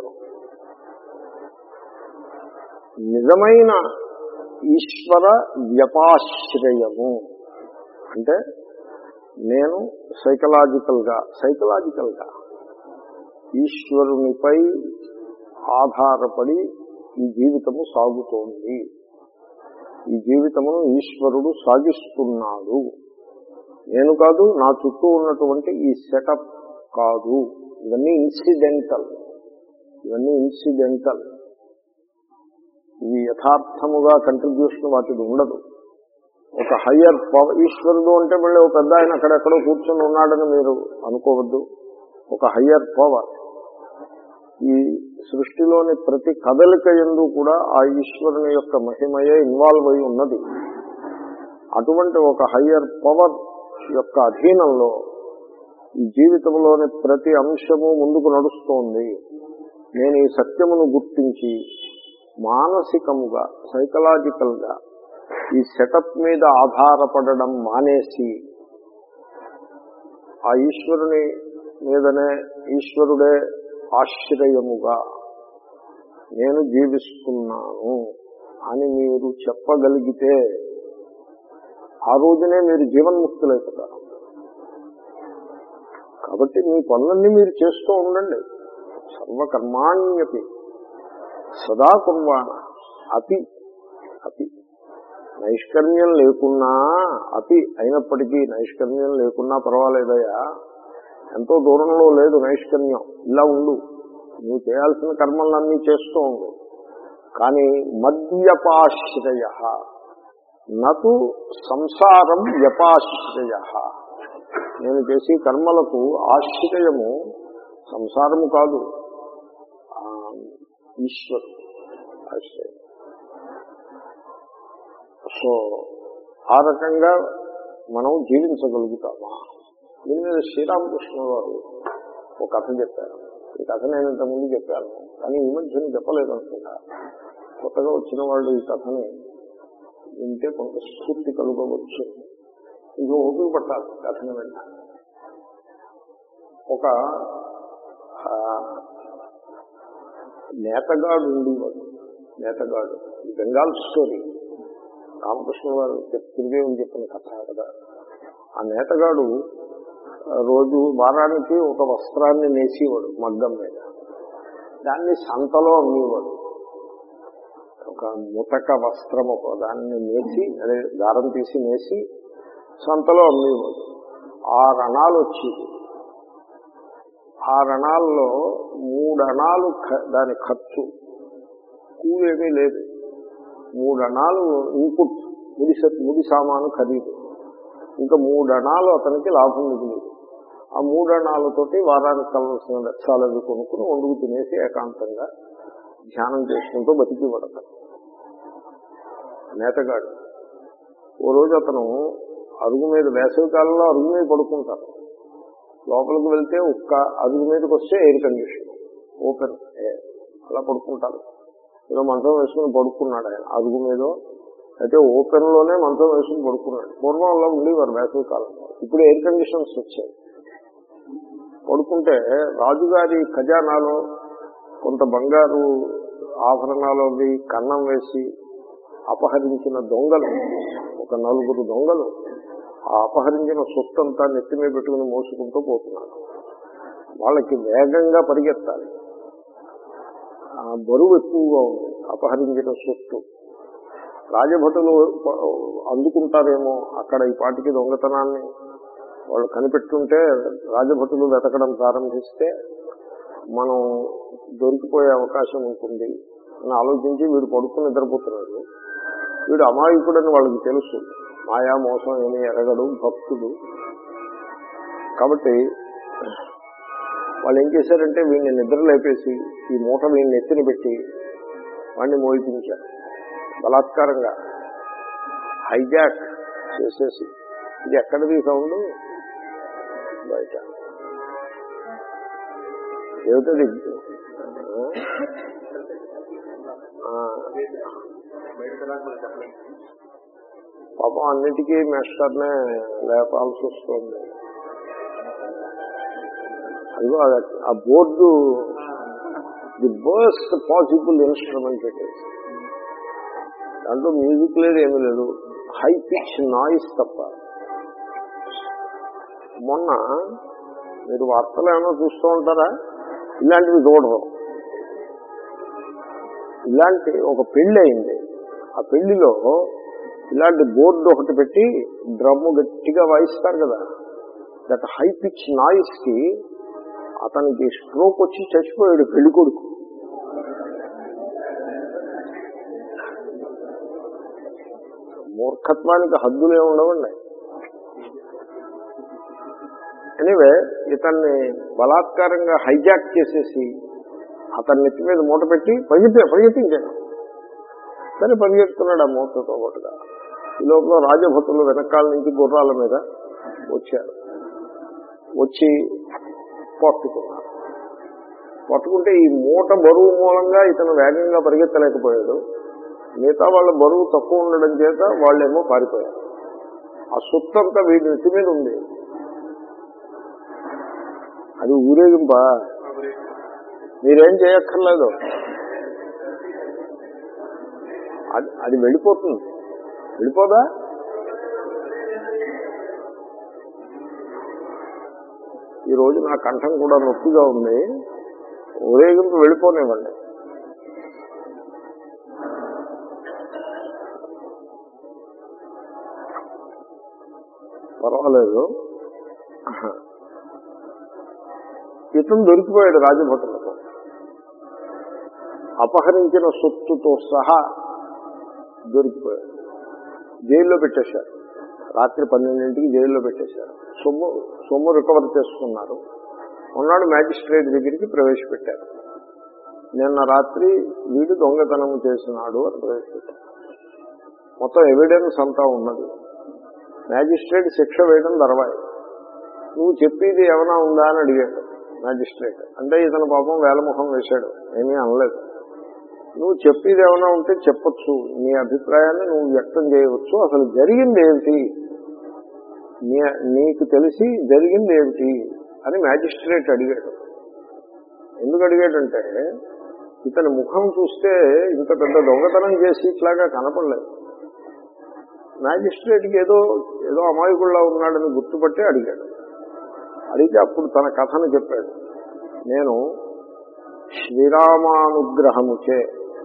నిజమైన ఈశ్వర వ్యపాశ్రయము అంటే నేను సైకలాజికల్ గా సైకలాజికల్ గా ఈశ్వరునిపై ఆధారపడి ఈ జీవితము సాగుతోంది ఈ జీవితమును ఈశ్వరుడు సాగిస్తున్నాడు నేను కాదు నా చుట్టూ ఉన్నటువంటి ఈ సెటప్ కాదు ఇవన్నీ ఇన్సిడెంటల్ ఇవన్నీ ఇన్సిడెంటల్ ఇవి యథార్థముగా కంట్రిబ్యూషన్ వాటికి ఉండదు ఒక హయ్యర్ పవర్ ఈశ్వరుడు అంటే మళ్ళీ ఒక పెద్ద ఆయన అక్కడెక్కడో కూర్చొని ఉన్నాడని మీరు అనుకోవద్దు ఒక హయ్యర్ పవర్ ఈ సృష్టిలోని ప్రతి కదలిక ఎందు కూడా ఆ ఈశ్వరుని యొక్క మహిమయే ఇన్వాల్వ్ అయి ఉన్నది అటువంటి ఒక హయ్యర్ పవర్ యొక్క అధీనంలో ఈ జీవితంలోని ప్రతి అంశము ముందుకు నడుస్తోంది నేను ఈ సత్యమును గుర్తించి మానసికముగా సైకలాజికల్ గా ఈ సెటప్ మీద ఆధారపడడం మానేసి ఆ ఈశ్వరుని మీదనే ఈశ్వరుడే ఆశ్రయముగా నేను జీవిస్తున్నాను అని మీరు చెప్పగలిగితే ఆ రోజునే మీరు జీవన్ముక్తులైపోతారు కాబట్టి మీ పనులన్నీ మీరు చేస్తూ ఉండండి సర్వకర్మాణ్యపి సదా కుర్వాణ అతి అతి నైష్కర్మ్యం లేకున్నా అతి అయినప్పటికీ నైష్కర్మ్యం లేకున్నా పర్వాలేదయ్యా ఎంతో దూరంలో లేదు నైష్కర్మ్యం ఇలా ఉండు నువ్వు చేయాల్సిన కర్మలన్నీ చేస్తూ ఉండు కానీ మద్యపాశ్రయ నటు సంసారం వ్యపాశ్రయ నేను చేసే కర్మలకు ఆశ్రయము సంసారము కాదు ఆ, ఈశ్వరు ఆశ్రయం సో ఆ రకంగా మనం జీవించగలుగుతామా దీని మీద శ్రీరామకృష్ణ గారు ఒక కథ చెప్పారు ఈ కథ నేను ఇంతకుముందు చెప్పాను కానీ ఈ మధ్యన చెప్పలేదు అనుకుంటా కొత్తగా వచ్చిన వాళ్ళు ఈ కథని వింటే కొంత స్ఫూర్తి కలుగవచ్చు ఇది ఓపిక పట్టాలి కథని వెంట ఒక ఆ, నేతగాడు ఉండేవాడు నేతగాడు ఈ బెంగాల్ స్టోరీ రామకృష్ణ గారు తిరుదేవుని చెప్పిన కథ కదా ఆ నేతగాడు ఆ, రోజు వారానికి ఒక వస్త్రాన్ని నేసేవాడు మగ్గం మీద దాన్ని సంతలో అమ్మేవాడు ఒక ముతక వస్త్రం ఒక దాన్ని నేసి అదే దారం తీసి నేసి సంతలో అమ్మేవాడు ఆ రణాలు వచ్చేది ఆ రణాల్లో మూడు అణాలు ఖ- దాని ఖర్చు కూవేమీ లేదు మూడు అణాలు ఇన్పుట్ ముడి స- ముడి సామాను ఖరీదు ఇంకా మూడు అణాలు అతనికి లాభం మిగిలింది ఆ మూడు అణాలతోటి వారానికి కావాల్సిన లక్ష్యాలు అవి కొనుక్కుని వండుకు తినేసి ఏకాంతంగా ధ్యానం చేసుకుంటూ బతికి పడతాడు నేతగాడు ఓ రోజు అతను అరుగు మీద వేసవి కాలంలో అరుగు మీద పడుకుంటారు లోపలికి వెళ్తే ఒక్క అరుగు మీదకి వస్తే ఎయిర్ కండిషన్ ఓపెన్ ఎయిర్ అలా పడుకుంటారు ఏదో మంచం వేసుకుని పడుకున్నాడు ఆయన అరుగు మీద అయితే ఓపెన్ లోనే మంచం వేసుకుని పడుకున్నాడు పూర్వం అలా ఉండేవారు వేసవి కాలంలో ఇప్పుడు ఎయిర్ కండిషన్స్ వచ్చాయి పడుకుంటే రాజుగారి ఖజానాలో కొంత బంగారు ఆభరణాలు అవి కన్నం వేసి అపహరించిన దొంగలు ఒక నలుగురు దొంగలు ఆ అపహరించిన సొత్తంతా నెత్తి మీద పెట్టుకుని మోసుకుంటూ పోతున్నారు వాళ్ళకి వేగంగా పరిగెత్తాలి ఆ బరువు ఎక్కువగా ఉంది అపహరించిన సొత్తు రాజభటులు ప- అందుకుంటారేమో అక్కడ ఈ పాటికి దొంగతనాన్ని వాళ్ళు కనిపెట్టుంటే రాజభటులు వెతకడం ప్రారంభిస్తే మనం దొరికిపోయే అవకాశం ఉంటుంది అని ఆలోచించి వీడు పడుకుని నిద్రపోతున్నాడు వీడు అమాయకుడని వాళ్ళకి తెలుసు మాయా మోసం ఏమీ ఎరగడు భక్తుడు కాబట్టి వాళ్ళు ఏం చేశారంటే వీడిని నిద్ర లేపేసి ఈ మూట వీడిని ఎత్తిన పెట్టి వాడిని మోయిపించారు బలాత్కారంగా హైజాక్ చేసేసి ఇది ఎక్కడిది సౌండ్ బయట ఏమిటది ఆ, పాపం అన్నిటికీ మెస్టర్నే లేపాల్సి వస్తుంది అదిగో అది- ఆ board the burst possible instrument it is దాంట్లో మ్యూజిక్ లేదు ఏమీ లేదు హై పిచ్ నాయిస్ తప్ప మొన్న మీరు వార్తలు ఏమైనా చూస్తూ ఉంటారా ఇలాంటివి చూడరు ఇలాంటి ఒక పెళ్లి అయింది ఆ పెళ్లిలో ఇలాంటి బోర్డు ఒకటి పెట్టి డ్రమ్ము గట్టిగా వాయిస్తారు కదా దట్ హై పిచ్ నాయిస్ కి అతనికి స్ట్రోక్ వచ్చి చచ్చిపోయాడు పెళ్లి కొడుకు మూర్ఖత్వానికి హద్దులే ఉండవండి ఎనీవే ఇతన్ని బలాత్కారంగా హైజాక్ చేసేసి అతన్ని నెత్తి మీద మూట పెట్టి పరిగెత్తి పరిగెత్తించాడు సరే పరిగెత్తున్నాడు ఆ మూటతో పాటుగా ఈ లోపల రాజభటులు వెనకాల నుంచి గుర్రాల మీద వచ్చారు వచ్చి పట్టుకున్నారు పట్టుకుంటే ఈ మూట బరువు మూలంగా ఇతను వేగంగా పరిగెత్తలేకపోయాడు మిగతా వాళ్ళ బరువు తక్కువ ఉండడం చేత వాళ్ళేమో పారిపోయారు ఆ సుత్తంతా వీడి నెత్తి మీద ఉంది అది ఊరేగింప మీరేం చేయక్కర్లేదు అది అది వెళ్ళిపోతుంది వెళ్ళిపోదా ఈ రోజు నా కంఠం కూడా నొప్పిగా ఉంది ఊరేగింపు వెళ్ళిపోనివ్వండి పర్వాలేదు ఇతను దొరికిపోయాడు రాజభటులకు అపహరించిన సొత్తుతో సహా దొరికిపోయాడు జైల్లో పెట్టేశారు రాత్రి పన్నెండింటికి జైల్లో పెట్టేశారు సొమ్ము సొమ్ము రికవర్ చేసుకున్నారు ఉన్నాడు మ్యాజిస్ట్రేట్ దగ్గరికి ప్రవేశపెట్టారు నిన్న రాత్రి వీడు దొంగతనం చేసినాడు అని ప్రవేశపెట్టారు మొత్తం ఎవిడెన్స్ అంతా ఉన్నది మ్యాజిస్ట్రేట్ శిక్ష వేయడం తర్వాయి నువ్వు చెప్పేది ఏమైనా ఉందా అని అడిగాడు మ్యాజిస్ట్రేట్ అంటే ఇతను పాపం వేలముఖం వేశాడు ఏమీ అనలేదు నువ్వు చెప్పేది ఏమైనా ఉంటే చెప్పొచ్చు నీ అభిప్రాయాన్ని నువ్వు వ్యక్తం చేయవచ్చు అసలు జరిగింది ఏమిటి నీ- నీకు తెలిసి జరిగింది ఏమిటి అని మ్యాజిస్ట్రేట్ అడిగాడు ఎందుకు అడిగాడంటే ఇతని ముఖం చూస్తే ఇంత పెద్ద దొంగతనం చేసి ఇట్లాగా కనపడలేదు మ్యాజిస్ట్రేట్కి ఏదో ఏదో అమాయకుల్లా ఉన్నాడని గుర్తుపట్టి అడిగాడు అడిగితే అప్పుడు తన కథను చెప్పాడు నేను శ్రీరామానుగ్రహముచే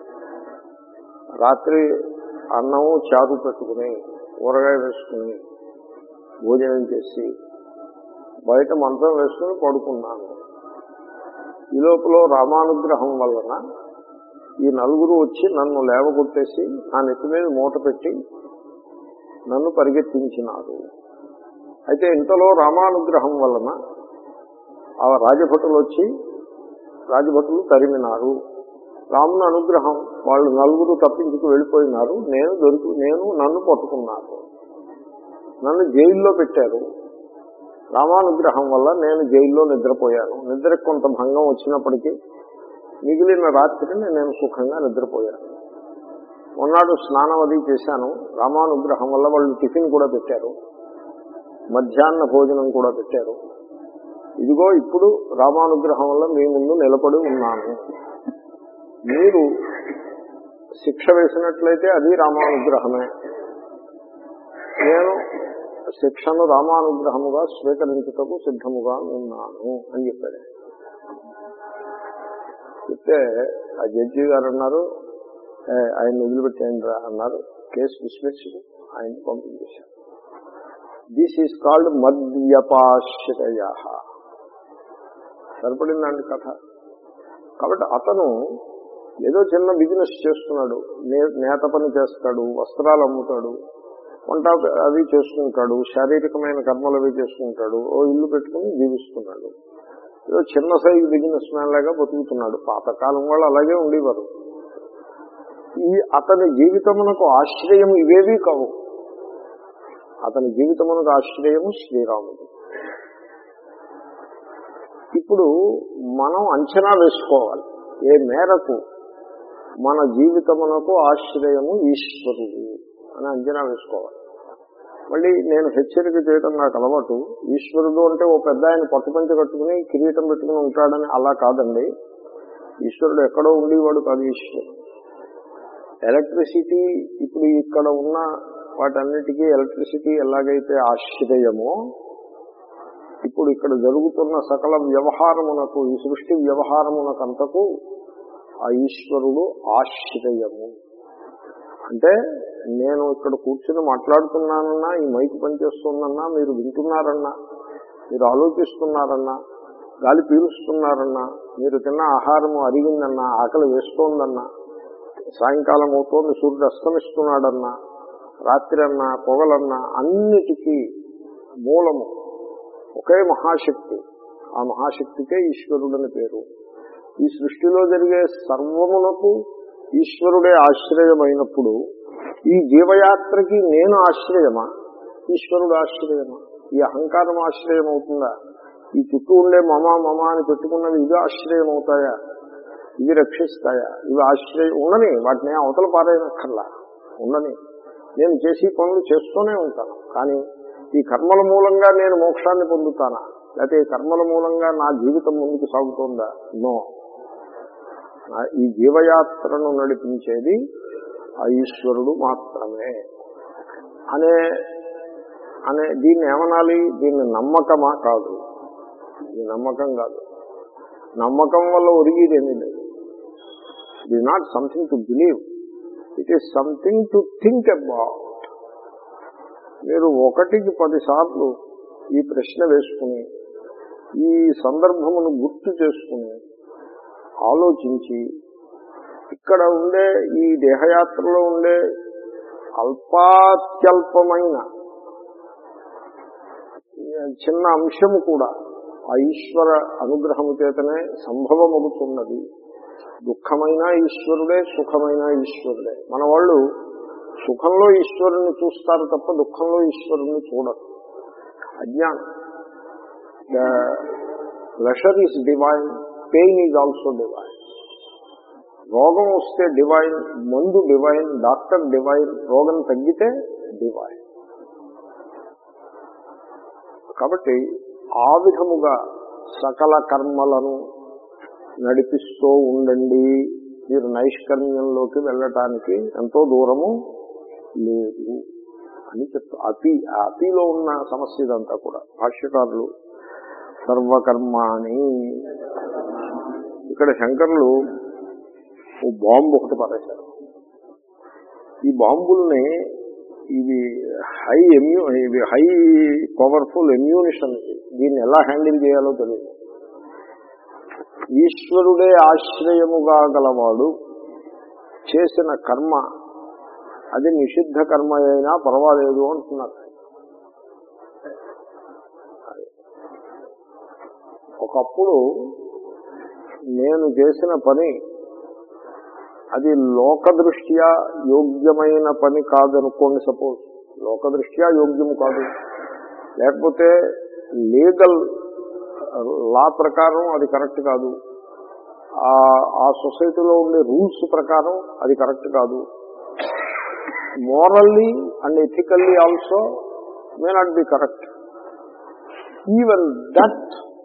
రాత్రి అన్నము చారు పెట్టుకుని ఊరగాయ వేసుకుని భోజనం చేసి బయట మంచం వేసుకుని పడుకున్నాను ఈ లోపల రామానుగ్రహం వలన ఈ నలుగురు వచ్చి నన్ను లేవగొట్టేసి నా నెత్తి మీద మూట పెట్టి నన్ను పరిగెత్తించినారు అయితే ఇంతలో రామానుగ్రహం వలన ఆ రాజభటులు వచ్చి రాజభటులు తరిమినారు రాముని అనుగ్రహం వాళ్ళు నలుగురు తప్పించుకు వెళ్ళిపోయినారు నేను దొరికి నేను నన్ను పట్టుకున్నారు నన్ను జైల్లో పెట్టారు రామానుగ్రహం వల్ల నేను జైల్లో నిద్రపోయాను నిద్రకు కొంత భంగం వచ్చినప్పటికీ మిగిలిన రాత్రిని నేను సుఖంగా నిద్రపోయాను మొన్నాడు స్నానం అది చేశాను రామానుగ్రహం వల్ల వాళ్ళు టిఫిన్ కూడా పెట్టారు మధ్యాహ్న భోజనం కూడా పెట్టారు ఇదిగో ఇప్పుడు రామానుగ్రహం వల్ల మీ ముందు నిలబడి ఉన్నాను మీరు శిక్ష వేసినట్లయితే అది రామానుగ్రహమే నేను శిక్షను రామానుగ్రహముగా స్వీకరించుటకు సిద్ధముగా ఉన్నాను అని చెప్పాడు చెప్తే ఆ జడ్జి గారు అన్నారు "ఏ, ఆయన వదిలిపెట్టేయండి రా అన్నారు కేసు డిస్మిస్ ఆయన పంపించేశారు దిస్ ఈజ్ కాల్డ్ మద్యపాశ్రయ సరిపడిందండి కథ కాబట్టి అతను ఏదో చిన్న బిజినెస్ చేస్తున్నాడు నే- నేత పని చేస్తాడు వస్త్రాలు అమ్ముతాడు వంట అవి చేసుకుంటాడు శారీరకమైన కర్మలు అవి చేసుకుంటాడు ఓ ఇల్లు పెట్టుకుని జీవిస్తున్నాడు ఏదో చిన్న సైజు బిజినెస్ మ్యాన్ లాగా బతుకుతున్నాడు పాతకాలం వాళ్ళు అలాగే ఉండేవారు ఈ అతని జీవితమునకు ఆశ్రయం ఇవేవీ కావు అతని జీవితమునకు ఆశ్రయము శ్రీరాముడు ఇప్పుడు మనం అంచనా వేసుకోవాలి ఏ మేరకు మన జీవితమునకు ఆశ్రయము ఈశ్వరుడు అని అంచనా వేసుకోవాలి మళ్ళీ నేను హెచ్చరిక చేయడం నాకు అలవాటు ఈశ్వరుడు అంటే ఓ పెద్ద ఆయన పట్టుపంచ కట్టుకుని కిరీటం పెట్టుకుని ఉంటాడని అలా కాదండి ఈశ్వరుడు ఎక్కడో ఉండేవాడు కాదు ఈశ్వరుడు ఎలక్ట్రిసిటీ ఇప్పుడు ఇక్కడ ఉన్న వాటన్నిటికీ ఎలక్ట్రిసిటీ ఎలాగైతే ఆశ్రయమో ఇప్పుడు ఇక్కడ జరుగుతున్న సకల వ్యవహారమునకు ఈ సృష్టి వ్యవహారమునకంతకు ఆ ఈశ్వరుడు ఆశ్రయము అంటే నేను ఇక్కడ కూర్చుని మాట్లాడుతున్నానన్నా ఈ మైక్ పనిచేస్తుందన్నా మీరు వింటున్నారన్నా మీరు ఆలోచిస్తున్నారన్నా గాలి పీలుస్తున్నారన్నా మీరు తిన్న ఆహారము అరిగిందన్నా ఆకలి వేస్తోందన్నా సాయంకాలం అవుతోంది సూర్యుడు అస్తమిస్తున్నాడన్నా రాత్రి అన్నా పొగలన్నా అన్నిటికీ మూలము ఒకే మహాశక్తి ఆ మహాశక్తికే ఈశ్వరుడని పేరు ఈ సృష్టిలో జరిగే సర్వమునకు ఈశ్వరుడే ఆశ్రయమైనప్పుడు ఈ జీవయాత్రకి నేను ఆశ్రయమా ఈశ్వరుడు ఆశ్రయమా ఈ అహంకారం ఆశ్రయం అవుతుందా ఈ చుట్టూ ఉండే మమ మమ అని పెట్టుకున్నవి ఇవి ఆశ్రయం అవుతాయా ఇవి రక్షిస్తాయా ఇవి ఆశ్రయం ఉండని వాటిని అవతల పారేయనక్కర్లా ఉండని నేను చేసి పనులు చేస్తూనే ఉంటాను కానీ ఈ కర్మల మూలంగా నేను మోక్షాన్ని పొందుతానా లేకపోతే ఈ కర్మల మూలంగా నా జీవితం ముందుకు సాగుతోందా నో నా- ఈ జీవయాత్రను నడిపించేది ఆ ఈశ్వరుడు మాత్రమే అనే అనే దీన్ని ఏమనాలి దీన్ని నమ్మకమా కాదు ఇది నమ్మకం కాదు నమ్మకం వల్ల ఒరిగేదేమీ లేదు it is not something to believe it is something to think about మీరు ఒకటికి పదిసార్లు ఈ ప్రశ్న వేసుకుని ఈ సందర్భమును గుర్తు చేసుకుని ఆలోచించి ఇక్కడ ఉండే ఈ దేహయాత్రలో ఉండే అల్పాత్యల్పమైన చిన్న అంశము కూడా ఆ ఈశ్వర అనుగ్రహము చేతనే సంభవమవుతున్నది దుఃఖమైన ఈశ్వరుడే సుఖమైన ఈశ్వరుడే మన వాళ్ళు సుఖంలో ఈశ్వరుని చూస్తారు తప్ప దుఃఖంలో ఈశ్వరుని చూడరు అజ్ఞానం pressure is divine pain is also divine రోగం వస్తే డివైన్ మందు డివైన్ డాక్టర్ డివైన్ రోగం తగ్గితే డివైన్ కాబట్టి ఆ విధముగా సకల కర్మలను నడిపిస్తూ ఉండండి మీరు నైష్కర్మ్యంలోకి వెళ్ళటానికి ఎంతో దూరము లేదు అని చెప్తా అతి ఆ అతిలో ఉన్న సమస్య ఇదంతా కూడా భాష్యకారులు సర్వకర్మాణి ఇక్కడ శంకరులు ఓ బాంబు ఒకటి పడేశారు ఈ బాంబుల్ని ఇవి హై ఎమ్యూ ఇవి హై పవర్ఫుల్ ఎమ్యూనిషన్ దీన్ని ఎలా హ్యాండిల్ చేయాలో తెలియదు ఈశ్వరుడే ఆశ్రయముగా గలవాడు చేసిన కర్మ అది నిషిద్ధ కర్మ అయినా పర్వాలేదు అంటున్నారు ఒకప్పుడు నేను చేసిన పని అది లోకదృష్ట్యా యోగ్యమైన పని కాదనుకోండి సపోజ్ లోకదృష్ట్యా యోగ్యము కాదు లేకపోతే లీగల్ లా ప్రకారం అది కరెక్ట్ కాదు ఆ సొసైటీలో ఉండే రూల్స్ ప్రకారం అది కరెక్ట్ కాదు morally and ethically also may not be correct even that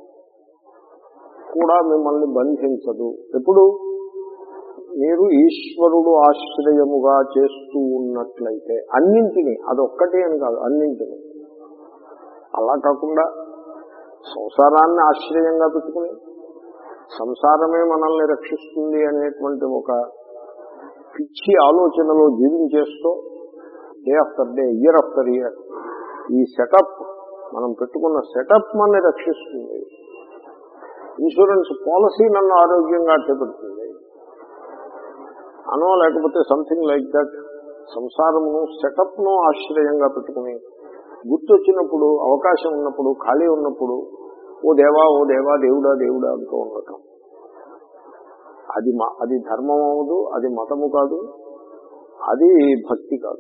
కూడా మిమ్మల్ని బంధించదు ఎప్పుడు మీరు ఈశ్వరుడు ఆశ్రయముగా చేస్తూ ఉన్నట్లయితే అన్నింటినీ అదొక్కటి అని కాదు అన్నింటినీ అలా కాకుండా సంసారాన్ని ఆశ్రయంగా పెట్టుకుని సంసారమే మనల్ని రక్షిస్తుంది అనేటువంటి ఒక పిచ్చి ఆలోచనలో జీవించేస్తూ day after day year after year ఈ సెటప్ మనం పెట్టుకున్న సెటప్ మనల్ని రక్షిస్తుంది ఇన్సూరెన్స్ పాలసీ నన్ను ఆరోగ్యంగా అట్టబెడుతుంది అనో లేకపోతే సంథింగ్ లైక్ దట్ సంసారమును సెటప్ను ఆశ్రయంగా పెట్టుకుని గుర్తొచ్చినప్పుడు అవకాశం ఉన్నప్పుడు ఖాళీ ఉన్నప్పుడు ఓ దేవా ఓ దేవా దేవుడా దేవుడా అంటూ ఉండటం అది అది ధర్మం అవదు అది మతము కాదు అది భక్తి కాదు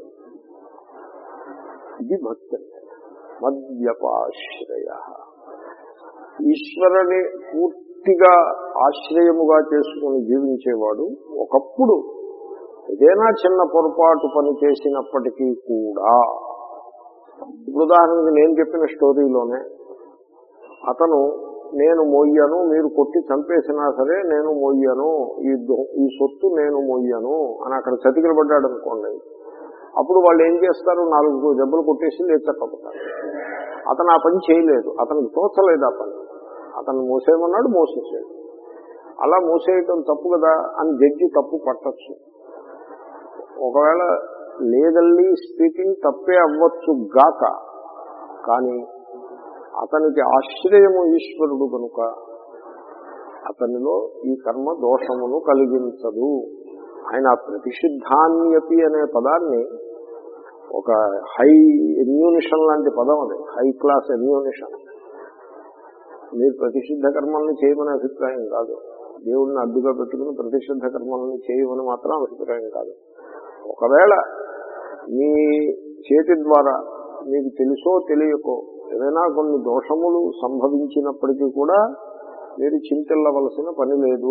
ఇది భక్తి అంటే మద్యపాశ్రయ ఈశ్వరుని పూర్తిగా ఆశ్రయముగా చేసుకుని జీవించేవాడు ఒకప్పుడు ఏదైనా చిన్న పొరపాటు పని చేసినప్పటికీ కూడా ఇప్పుడు ఉదాహరణకి నేను చెప్పిన స్టోరీలోనే అతను నేను మోయ్యను మీరు కొట్టి చంపేసినా సరే నేను మోయ్యను ఈ ఈ సొత్తు నేను మోయ్యను అని అక్కడ చతికిలబడ్డాడు అనుకోండి అప్పుడు వాళ్ళు ఏం చేస్తారు నాలుగు దెబ్బలు కొట్టేసి లేచక్కపోతారు అతను ఆ పని చేయలేదు అతనికి తోచలేదు ఆ పని అతను మోసేయమన్నాడు మోసేసాడు అలా మోసేయటం తప్పు కదా అని జడ్జి తప్పు పట్టచ్చు ఒకవేళ లీగల్లీ స్పీకింగ్ తప్పే అవ్వచ్చు గాక కానీ అతనికి ఆశ్రయము ఈశ్వరుడు కనుక అతనిలో ఈ కర్మ దోషమును కలిగించదు ఆయన ప్రతిషిద్ధాన్యపి అనే పదాన్ని ఒక హై ఎమ్యూనిషన్ లాంటి పదం అది హై క్లాస్ ఎమ్యూనిషన్ మీరు ప్రతిషిద్ధ కర్మల్ని చేయమనే అభిప్రాయం కాదు దేవుడిని అడ్డుగా పెట్టుకుని ప్రతిషిద్ధ కర్మల్ని చేయమని మాత్రం అభిప్రాయం కాదు ఒకవేళ మీ చేతి ద్వారా మీకు తెలుసో తెలియకో ఏదైనా కొన్ని దోషములు సంభవించినప్పటికీ కూడా మీరు చింతిల్లవలసిన పని లేదు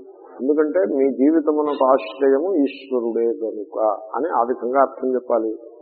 ఎందుకంటే మీ జీవితమునకు ఆశ్రయము ఈశ్వరుడే కనుక అని ఆ విధంగా అర్థం చెప్పాలి